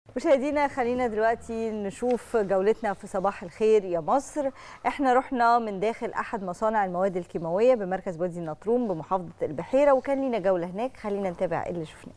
مشاهدينا خلينا دلوقتي نشوف جولتنا في صباح الخير يا مصر احنا رحنا من داخل احد مصانع المواد الكيماويه بمركز وادي النطرون بمحافظه البحيره وكان لينا جوله هناك خلينا نتابع ايه اللي شفناه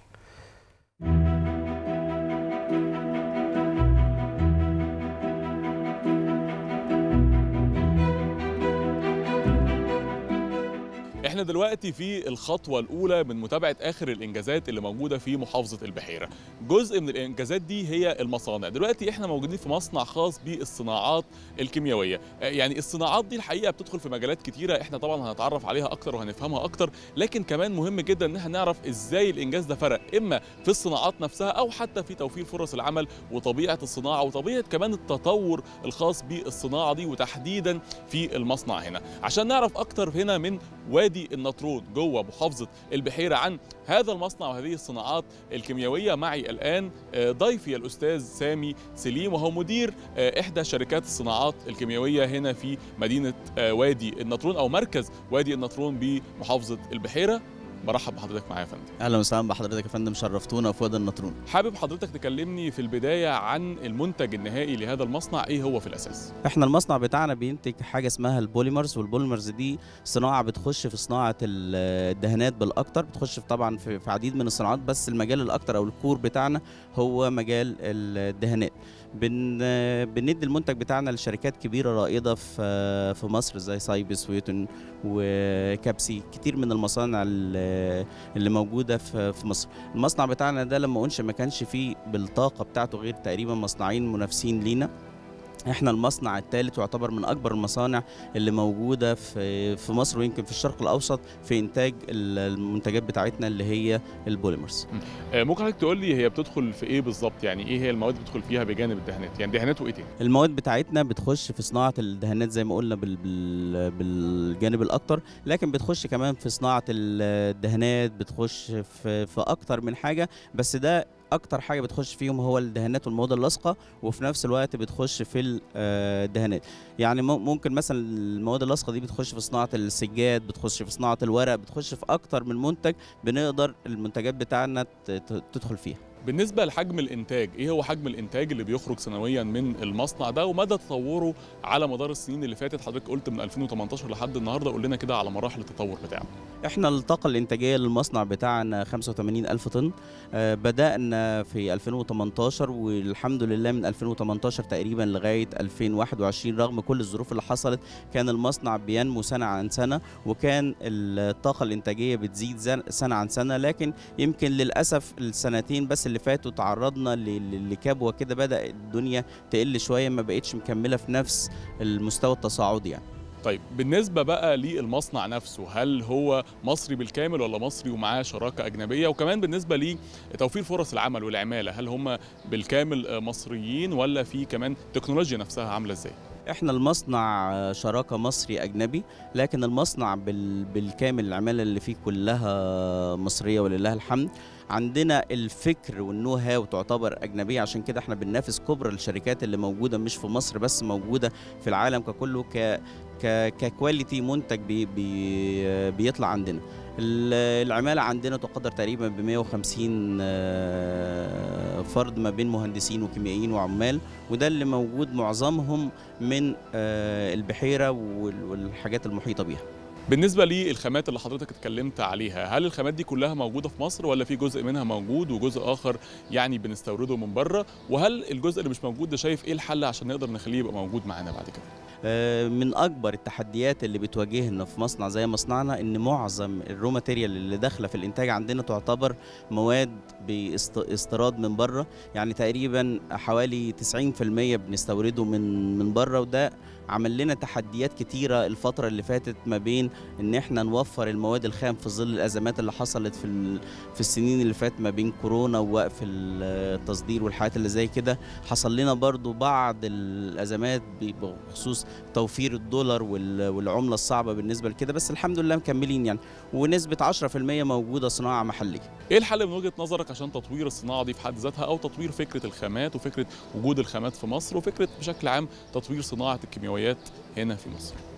احنا دلوقتي في الخطوة الأولى من متابعة آخر الإنجازات اللي موجودة في محافظة البحيرة. جزء من الإنجازات دي هي المصانع. دلوقتي احنا موجودين في مصنع خاص بالصناعات الكيميائية. يعني الصناعات دي الحقيقة بتدخل في مجالات كتيرة احنا طبعا هنتعرف عليها أكتر وهنفهمها أكتر، لكن كمان مهم جدا إن احنا نعرف إزاي الإنجاز ده فرق إما في الصناعات نفسها أو حتى في توفير فرص العمل وطبيعة الصناعة وطبيعة كمان التطور الخاص بالصناعة دي وتحديدا في المصنع هنا. عشان نعرف أكتر هنا من وادي النطرون جوه محافظه البحيره عن هذا المصنع وهذه الصناعات الكيميائيه معي الان ضيفي الاستاذ سامي سليم وهو مدير احدى شركات الصناعات الكيميائيه هنا في مدينه وادي النطرون او مركز وادي النطرون بمحافظه البحيره برحب بحضرتك معايا يا فندم اهلا وسهلا بحضرتك يا فندم شرفتونا في وادي النطرون حابب حضرتك تكلمني في البدايه عن المنتج النهائي لهذا المصنع ايه هو في الاساس احنا المصنع بتاعنا بينتج حاجه اسمها البوليمرز والبوليمرز دي صناعه بتخش في صناعه الدهانات بالاكتر بتخش في طبعا في عديد من الصناعات بس المجال الاكتر او الكور بتاعنا هو مجال الدهانات بن بندي المنتج بتاعنا لشركات كبيره رائده في في مصر زي سايبس ويوتن وكابسي كتير من المصانع اللي موجوده في في مصر المصنع بتاعنا ده لما انشئ ما كانش فيه بالطاقه بتاعته غير تقريبا مصنعين منافسين لينا احنا المصنع الثالث يعتبر من اكبر المصانع اللي موجوده في في مصر ويمكن في الشرق الاوسط في انتاج المنتجات بتاعتنا اللي هي البوليمرز ممكن حضرتك تقول لي هي بتدخل في ايه بالظبط يعني ايه هي المواد اللي بتدخل فيها بجانب الدهانات يعني دهانات وايه تاني المواد بتاعتنا بتخش في صناعه الدهانات زي ما قلنا بال بال بالجانب الاكتر لكن بتخش كمان في صناعه الدهانات بتخش في في اكتر من حاجه بس ده اكتر حاجه بتخش فيهم هو الدهانات والمواد اللاصقه وفي نفس الوقت بتخش في الدهانات يعني ممكن مثلا المواد اللاصقه دي بتخش في صناعه السجاد بتخش في صناعه الورق بتخش في اكتر من منتج بنقدر المنتجات بتاعنا تدخل فيها بالنسبة لحجم الإنتاج، إيه هو حجم الإنتاج اللي بيخرج سنويا من المصنع ده ومدى تطوره على مدار السنين اللي فاتت؟ حضرتك قلت من 2018 لحد النهارده قول لنا كده على مراحل التطور بتاعه. إحنا الطاقة الإنتاجية للمصنع بتاعنا 85 ألف طن، آه بدأنا في 2018 والحمد لله من 2018 تقريبا لغاية 2021 رغم كل الظروف اللي حصلت كان المصنع بينمو سنة عن سنة وكان الطاقة الإنتاجية بتزيد سنة عن سنة لكن يمكن للأسف السنتين بس اللي فاتوا تعرضنا لكبوه كده بدا الدنيا تقل شويه ما بقتش مكمله في نفس المستوى التصاعدي يعني طيب بالنسبة بقى للمصنع نفسه هل هو مصري بالكامل ولا مصري ومعاه شراكة أجنبية وكمان بالنسبة لتوفير فرص العمل والعمالة هل هم بالكامل مصريين ولا في كمان تكنولوجيا نفسها عاملة ازاي؟ احنا المصنع شراكة مصري أجنبي لكن المصنع بالكامل العمالة اللي فيه كلها مصرية ولله الحمد عندنا الفكر والنو هاو تعتبر اجنبيه عشان كده احنا بننافس كبرى الشركات اللي موجوده مش في مصر بس موجوده في العالم ككله ك ك ككواليتي منتج بي بي بيطلع عندنا العماله عندنا تقدر تقريبا ب 150 فرد ما بين مهندسين وكيميائيين وعمال وده اللي موجود معظمهم من البحيره والحاجات المحيطه بيها بالنسبة للخامات اللي حضرتك اتكلمت عليها هل الخامات دي كلها موجودة في مصر ولا في جزء منها موجود وجزء آخر يعني بنستورده من بره وهل الجزء اللي مش موجود ده شايف ايه الحل عشان نقدر نخليه يبقى موجود معانا بعد كده من اكبر التحديات اللي بتواجهنا في مصنع زي مصنعنا ان معظم الرو ماتيريال اللي داخله في الانتاج عندنا تعتبر مواد باستيراد من بره يعني تقريبا حوالي 90% بنستورده من من بره وده عمل لنا تحديات كتيره الفتره اللي فاتت ما بين ان احنا نوفر المواد الخام في ظل الازمات اللي حصلت في في السنين اللي فاتت ما بين كورونا ووقف التصدير والحاجات اللي زي كده حصل لنا برضو بعض الازمات بخصوص توفير الدولار والعمله الصعبه بالنسبه لكده بس الحمد لله مكملين يعني ونسبه 10% موجوده صناعه محليه ايه الحل من وجهه نظرك عشان تطوير الصناعه دي في حد ذاتها او تطوير فكره الخامات وفكره وجود الخامات في مصر وفكره بشكل عام تطوير صناعه الكيماويات هنا في مصر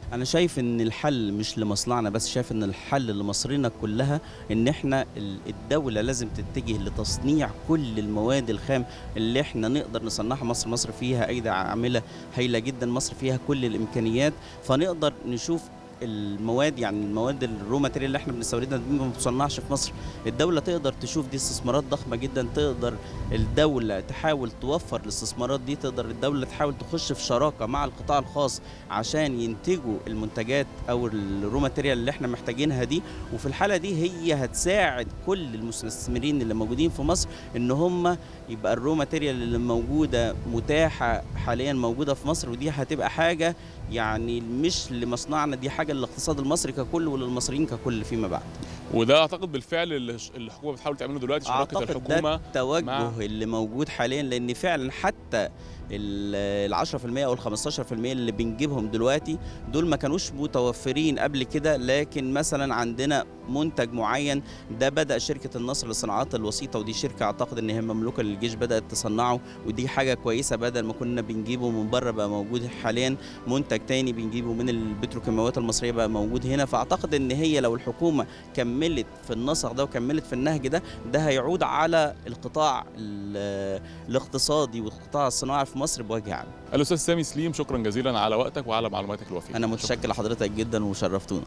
انا شايف ان الحل مش لمصنعنا بس شايف ان الحل لمصرنا كلها ان احنا ال- الدوله لازم تتجه لتصنيع كل المواد الخام اللي احنا نقدر نصنعها مصر مصر فيها ايدي عامله هايله جدا مصر فيها كل الامكانيات فنقدر نشوف المواد يعني المواد الرو ماتيريال اللي احنا بنستوردها دي ما بتصنعش في مصر الدوله تقدر تشوف دي استثمارات ضخمه جدا تقدر الدوله تحاول توفر الاستثمارات دي تقدر الدوله تحاول تخش في شراكه مع القطاع الخاص عشان ينتجوا المنتجات او الرو ماتيريال اللي احنا محتاجينها دي وفي الحاله دي هي هتساعد كل المستثمرين اللي موجودين في مصر ان هم يبقى الرو ماتيريال اللي موجوده متاحه حاليا موجوده في مصر ودي هتبقى حاجه يعني مش لمصنعنا دي حاجه للاقتصاد المصري ككل وللمصريين ككل فيما بعد وده اعتقد بالفعل اللي ش- الحكومه بتحاول تعمله دلوقتي شراكه اعتقد ده الحكومه التوجه مع- اللي موجود حاليا لان فعلا حتى ال 10% او ال 15% اللي بنجيبهم دلوقتي دول ما كانوش متوفرين قبل كده لكن مثلا عندنا منتج معين ده بدا شركه النصر للصناعات الوسيطه ودي شركه اعتقد ان هي مملوكه للجيش بدات تصنعه ودي حاجه كويسه بدل ما كنا بنجيبه من بره بقى موجود حاليا منتج تاني بنجيبه من البتروكيماويات المصريه بقى موجود هنا فاعتقد ان هي لو الحكومه كملت في النسق ده وكملت في النهج ده ده هيعود على القطاع ال- الاقتصادي والقطاع الصناعي في مصر بوجه عام الاستاذ سامي سليم شكرا جزيلا على وقتك وعلى معلوماتك الوفيه انا متشكر لحضرتك جدا وشرفتونا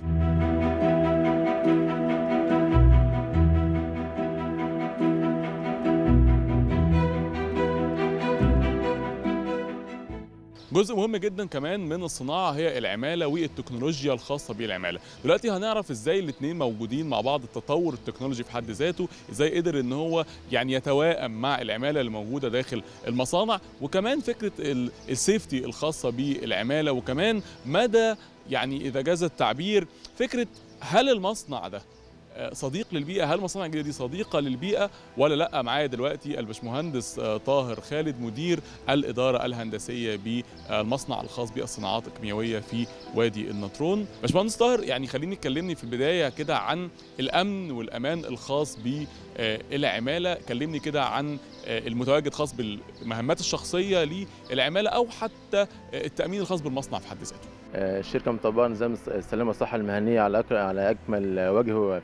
جزء مهم جدا كمان من الصناعه هي العماله والتكنولوجيا الخاصه بالعماله دلوقتي هنعرف ازاي الاثنين موجودين مع بعض التطور التكنولوجي في حد ذاته ازاي قدر ان هو يعني يتوائم مع العماله اللي موجوده داخل المصانع وكمان فكره ال- السيفتي الخاصه بالعماله وكمان مدى يعني اذا جاز التعبير فكره هل المصنع ده آه، صديق للبيئه هل المصانع الجديده دي صديقه للبيئه ولا لا معايا دلوقتي الباشمهندس آه، طاهر خالد مدير الاداره الهندسيه بالمصنع الخاص بالصناعات الكيميائيه في وادي النطرون باشمهندس طاهر يعني خليني تكلمني في البدايه كده عن الامن والامان الخاص بالعماله كلمني كده عن آه، المتواجد خاص بالمهمات الشخصيه للعماله او حتى آه، التامين الخاص بالمصنع في حد ذاته آه، الشركة مطبقة نظام الس- السلامة والصحة المهنية على أك- على أكمل وجه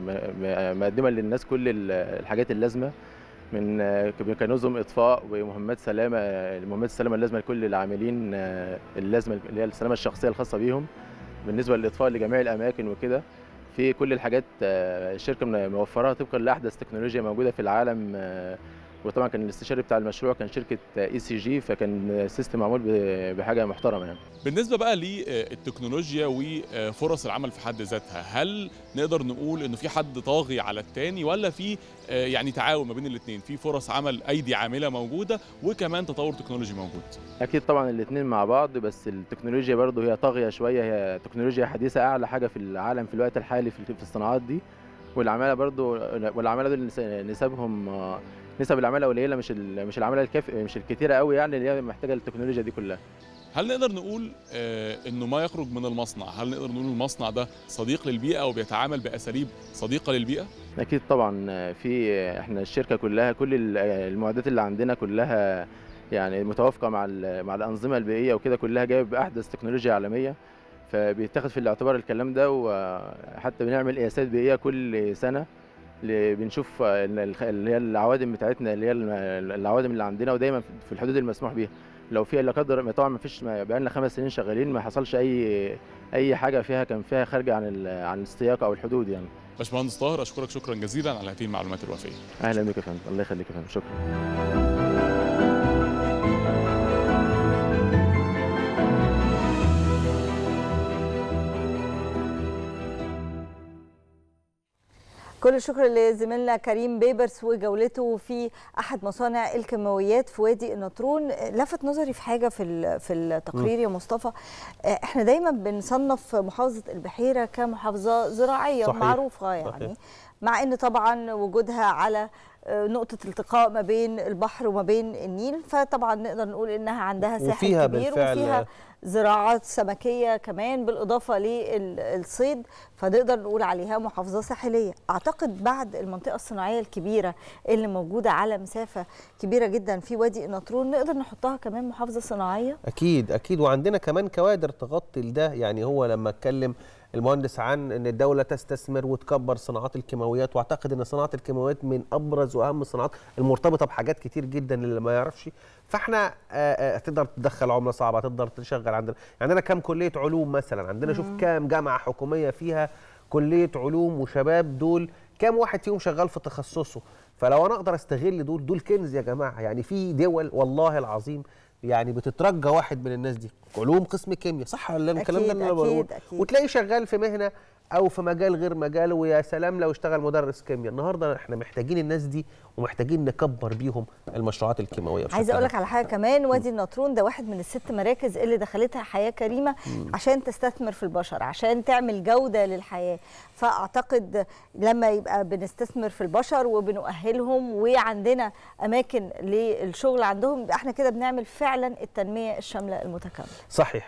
فمقدمة للناس كل ال- الحاجات اللازمة من آه، ك- كنظم إطفاء ومهمات سلامة آه، مهمات السلامة اللازمة لكل العاملين آه، اللازمة اللي هي السلامة الشخصية الخاصة بيهم بالنسبة للإطفاء لجميع الأماكن وكده في كل الحاجات آه، الشركة من- موفراها طبقا لأحدث تكنولوجيا موجودة في العالم آه، وطبعا كان الاستشاري بتاع المشروع كان شركة اي سي جي فكان سيستم معمول ب- بحاجة محترمة يعني بالنسبة بقى للتكنولوجيا وفرص العمل في حد ذاتها هل نقدر نقول انه في حد طاغي على التاني ولا في آه، يعني تعاون ما بين الاثنين في فرص عمل ايدي عاملة موجودة وكمان تطور تكنولوجي موجود اكيد طبعا الاثنين مع بعض بس التكنولوجيا برضو هي طاغيه شويه هي تكنولوجيا حديثه اعلى حاجه في العالم في الوقت الحالي في في الصناعات دي والعماله برضو والعماله دول نس- نسبهم آه، نسب العماله قليله مش ال- مش العماله الكافيه مش الكتيره قوي يعني اللي هي محتاجه التكنولوجيا دي كلها هل نقدر نقول آه، انه ما يخرج من المصنع هل نقدر نقول المصنع ده صديق للبيئة وبيتعامل بأساليب صديقة للبيئة اكيد طبعا آه، في آه، احنا الشركه كلها كل ال- آه، المعدات اللي عندنا كلها يعني متوافقه مع ال- مع الانظمه البيئيه وكده كلها جايه باحدث تكنولوجيا عالميه فبيتاخد في الاعتبار الكلام ده وحتى بنعمل قياسات بيئيه كل سنه اللي بنشوف آه، ال- الخ- اللي هي العوادم بتاعتنا اللي هي الم- العوادم اللي عندنا ودايما في الحدود المسموح بيها لو في لا قدر ما طبعا ما فيش بقى لنا خمس سنين شغالين ما حصلش اي اي حاجه فيها كان فيها خارجه عن ال- عن السياق او الحدود يعني باشمهندس طاهر اشكرك شكرا جزيلا على هذه المعلومات الوافية اهلا بك يا فندم الله يخليك يا فندم شكرا كل الشكر لزميلنا كريم بيبرس وجولته في احد مصانع الكيماويات في وادي النطرون لفت نظري في حاجه في ال- في التقرير يا مصطفى آه، احنا دايما بنصنف محافظه البحيره كمحافظه زراعيه صحيح. معروفه يعني صحيح. مع ان طبعا وجودها على آه، نقطة التقاء ما بين البحر وما بين النيل فطبعا نقدر نقول انها عندها ساحل وفيها كبير بالفعل وفيها زراعات سمكية كمان بالإضافة للصيد فنقدر نقول عليها محافظة ساحلية أعتقد بعد المنطقة الصناعية الكبيرة اللي موجودة على مسافة كبيرة جدا في وادي النطرون نقدر نحطها كمان محافظة صناعية اكيد اكيد وعندنا كمان كوادر تغطي لده يعني هو لما اتكلم المهندس عن ان الدوله تستثمر وتكبر صناعات الكيماويات واعتقد ان صناعه الكيماويات من ابرز واهم الصناعات المرتبطه بحاجات كتير جدا اللي ما يعرفش فاحنا آه، آه، تقدر تدخل عمله صعبه تقدر تشغل عندنا عندنا كام كليه علوم مثلا عندنا شوف كام جامعه حكوميه فيها كليه علوم وشباب دول كام واحد فيهم شغال في تخصصه فلو انا اقدر استغل دول دول كنز يا جماعه يعني في دول والله العظيم يعني بتترجى واحد من الناس دي علوم قسم كيمياء صح ولا لا الكلام ده أكيد، اللي انا بقوله أكيد، أكيد. وتلاقيه شغال في مهنه او في مجال غير مجاله ويا سلام لو اشتغل مدرس كيمياء النهارده احنا محتاجين الناس دي ومحتاجين نكبر بيهم المشروعات الكيماويه بشكل عايزه اقول عام. لك على حاجه كمان وادي النطرون ده واحد من الست مراكز اللي دخلتها حياه كريمه عشان تستثمر في البشر عشان تعمل جوده للحياه فاعتقد لما يبقى بنستثمر في البشر وبنؤهلهم وعندنا اماكن للشغل عندهم يبقى احنا كده بنعمل فعلا التنميه الشامله المتكامله صحيح